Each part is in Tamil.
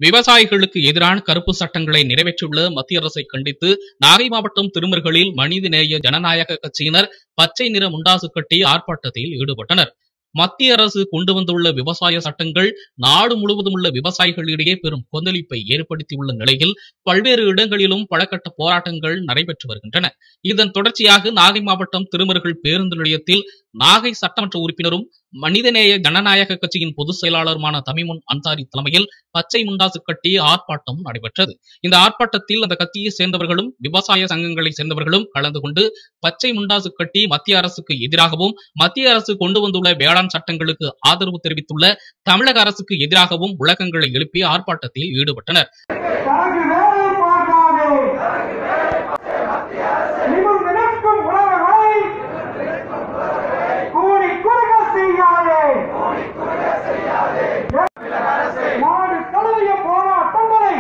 விவசாயிகளுக்கு எதிரான கருப்பு சட்டங்களை நிறைவேற்றியுள்ள மத்திய அரசை கண்டித்து நாகை மாவட்டம் திருமருகளில் மனிதநேய ஜனநாயக கட்சியினர் பச்சை நிற முண்டாசு கட்டி ஆர்ப்பாட்டத்தில் ஈடுபட்டனர் மத்திய அரசு கொண்டு வந்துள்ள விவசாய சட்டங்கள் நாடு முழுவதும் உள்ள விவசாயிகளிடையே பெரும் கொந்தளிப்பை ஏற்படுத்தியுள்ள நிலையில் பல்வேறு இடங்களிலும் பலகட்ட போராட்டங்கள் நடைபெற்று வருகின்றன இதன் தொடர்ச்சியாக நாகை மாவட்டம் திருமருகல் பேருந்து நிலையத்தில் நாகை சட்டமன்ற உறுப்பினரும் மனிதநேய ஜனநாயக கட்சியின் பொதுச் செயலாளருமான தமிமுன் அன்சாரி தலைமையில் பச்சை முண்டாசு கட்டி ஆர்ப்பாட்டம் நடைபெற்றது இந்த ஆர்ப்பாட்டத்தில் அந்த கட்சியை சேர்ந்தவர்களும் விவசாய சங்கங்களை சேர்ந்தவர்களும் கலந்து கொண்டு பச்சை முண்டாசு கட்டி மத்திய அரசுக்கு எதிராகவும் மத்திய அரசு கொண்டு வந்துள்ள வேளாண் சட்டங்களுக்கு ஆதரவு தெரிவித்துள்ள தமிழக அரசுக்கு எதிராகவும் முழக்கங்களை எழுப்பி ஆர்ப்பாட்டத்தில் ஈடுபட்டனர் தனக்கு வேலை பார்க்காதே நிமிர்ந்து நிற்கும் உழவர்களை கூடி குறுக செய்யாதே நாடு தழுவிய போராட்டங்களை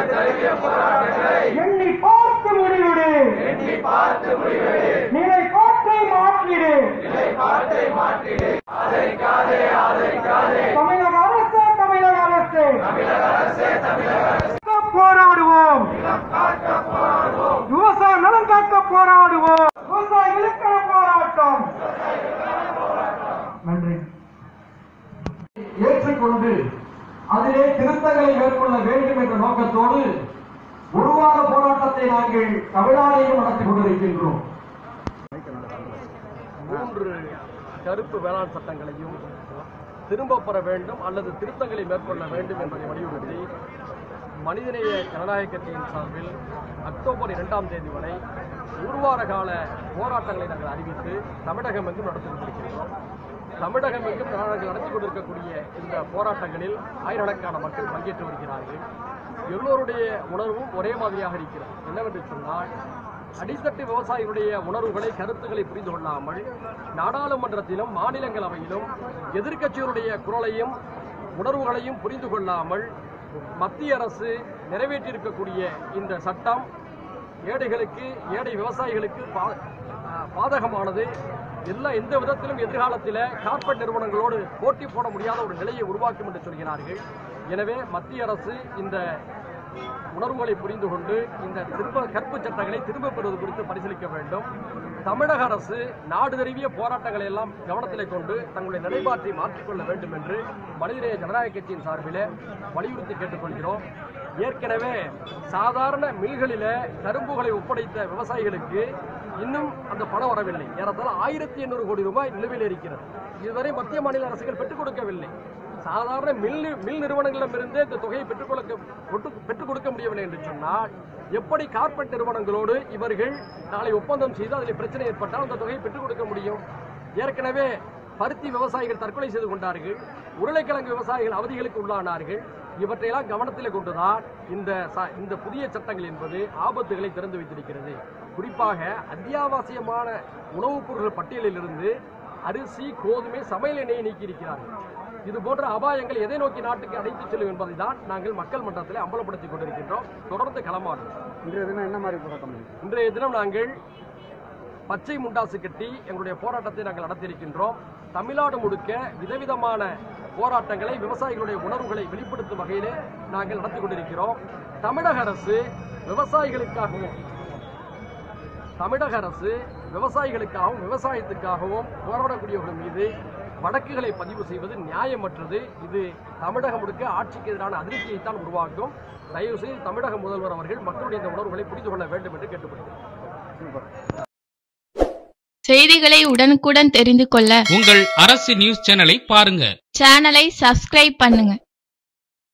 எண்ணி பார்த்து முடிவிடு நிலை பாட்டை மாற்றிடு தமிழக அரசு தமிழக அரசு போராடுவோம் விவசாய நலன் காக்க போராடுவோம் விவசாயிகளுக்கான போராட்டம் நன்றி ஏற்றுக்கொண்டு அதிலே திருத்தங்களை மேற்கொள்ள வேண்டும் என்ற நோக்கத்தோடு ஒரு வார போராட்டத்தை நாங்கள் தமிழ்நாட்டிலும் நடத்தி கொண்டிருக்கின்றோம் மூன்று கருப்பு வேளாண் சட்டங்களையும் திரும்பப் பெற வேண்டும் அல்லது திருத்தங்களை மேற்கொள்ள வேண்டும் என்பதை வலியுறுத்தி மனிதநேய ஜனநாயக கட்சியின் சார்பில் அக்டோபர் இரண்டாம் தேதி வரை ஒரு வார கால போராட்டங்களை நாங்கள் அறிவித்து தமிழகம் எங்கும் நடத்தி கொண்டிருக்கின்றோம் தமிழகம் எங்கும் நாங்கள் நடத்தி கொண்டிருக்கக்கூடிய இந்த போராட்டங்களில் ஆயிரக்கணக்கான மக்கள் பங்கேற்று வருகிறார்கள் எல்லோருடைய உணர்வும் ஒரே மாதிரியாக இருக்கிறது என்னவென்று சொன்னால் அடித்தட்டு விவசாயிகளுடைய உணர்வுகளை கருத்துக்களை புரிந்து கொள்ளாமல் நாடாளுமன்றத்திலும் மாநிலங்களவையிலும் எதிர்க்கட்சிகளுடைய குரலையும் உணர்வுகளையும் புரிந்து கொள்ளாமல் மத்திய அரசு நிறைவேற்றியிருக்கக்கூடிய இந்த சட்டம் ஏழைகளுக்கு ஏழை விவசாயிகளுக்கு பா- ஆஹ் பாதகமானது எல்லா எந்த விதத்திலும் எதிர்காலத்தில் கார்ப்பரேட் நிறுவனங்களோடு போட்டி போட முடியாத ஒரு நிலையை உருவாக்கும் என்று சொல்கிறார்கள் எனவே மத்திய அரசு இந்த உணர்வுகளை புரிந்து கொண்டு இந்த திரும்ப கற்பு சட்டங்களை திரும்ப பெறுவது குறித்து பரிசீலிக்க வேண்டும் தமிழக அரசு நாடு தழுவிய போராட்டங்களை எல்லாம் கவனத்திலே கொண்டு தங்களுடைய நிலைப்பாட்டை மாற்றிக்கொள்ள வேண்டும் என்று மனிதநேய ஜனநாயக கட்சியின் சார்பில் வலியுறுத்தி கேட்டுக்கொள்கிறோம் ஏற்கனவே சாதாரண மில்களில கரும்புகளை ஒப்படைத்த விவசாயிகளுக்கு இன்னும் அந்த பணம் வரவில்லை ஏறத்தாழ ஆயிரத்தி எண்ணூறு கோடி ரூபாய் நிலுவையில் இருக்கிறது இதுவரை மத்திய மாநில அரசுகள் பெற்றுக் கொடுக்கவில்லை சாதாரண மில் மில் நிறுவனங்களிடமிருந்து இந்த தொகையை பெற்றுக் கொடுக்க ஒட்டு- பெற்றுக் கொடுக்க முடியவில்லை என்று சொன்னால் எப்படி கார்ப்பரேட் நிறுவனங்களோடு இவர்கள் நாளை ஒப்பந்தம் செய்து அதில் பிரச்சனை ஏற்பட்டால் அந்த தொகையை பெற்றுக் கொடுக்க முடியும் ஏற்கனவே பருத்தி விவசாயிகள் தற்கொலை செய்து கொண்டார்கள் உருளைக்கிழங்கு விவசாயிகள் அவதிகளுக்கு உள்ளானார்கள் இவற்றையெல்லாம் கவனத்தில் கொண்டுதான் இந்த ச- இந்த புதிய சட்டங்கள் என்பது ஆபத்துகளை திறந்து வைத்திருக்கிறது குறிப்பாக அத்தியாவசியமான உணவுப் பொருட்கள் பட்டியலிலிருந்து அரிசி கோதுமை சமையல் எண்ணெயை நீக்கியிருக்கிறார்கள் இது போன்ற அபாயங்கள் எதை நோக்கி நாட்டுக்கு அழைத்துச் செல்லும் என்பதை தான் நாங்கள் மக்கள் மன்றத்தில் அம்பலப்படுத்திக் கொண்டிருக்கின்றோம் தொடர்ந்து களமாடும் இன்றைய தினம் என்ன மாதிரி போராட்டம் இன்றைய தினம் நாங்கள் பச்சை முண்டாசு கட்டி எங்களுடைய போராட்டத்தை நாங்கள் நடத்தியிருக்கின்றோம் தமிழ்நாடு முழுக்க விதவிதமான போராட்டங்களை விவசாயிகளுடைய உணர்வுகளை வெளிப்படுத்தும் வகையிலே நாங்கள் நடத்தி கொண்டிருக்கிறோம் தமிழக அரசு விவசாயிகளுக்காகவும் தமிழக அரசு விவசாயிகளுக்காகவும் விவசாயத்துக்காகவும் போராடக்கூடியவர்கள் மீது வழக்குகளை பதிவு செய்வது நியாயமற்றது இது தமிழகம் முழுக்க ஆட்சிக்கு எதிரான அதிருப்தியைத்தான் உருவாக்கும் தயவு செய்து தமிழக முதல்வர் அவர்கள் மக்களுடைய இந்த உணர்வுகளை புரிந்து கொள்ள வேண்டும் என்று கேட்டுக்கொள்கிறேன் செய்திகளை உடனுக்குடன் தெரிந்து கொள்ள உங்கள் அரசு நியூஸ் சேனலை பாருங்க சேனலை சப்ஸ்கிரைப் பண்ணுங்க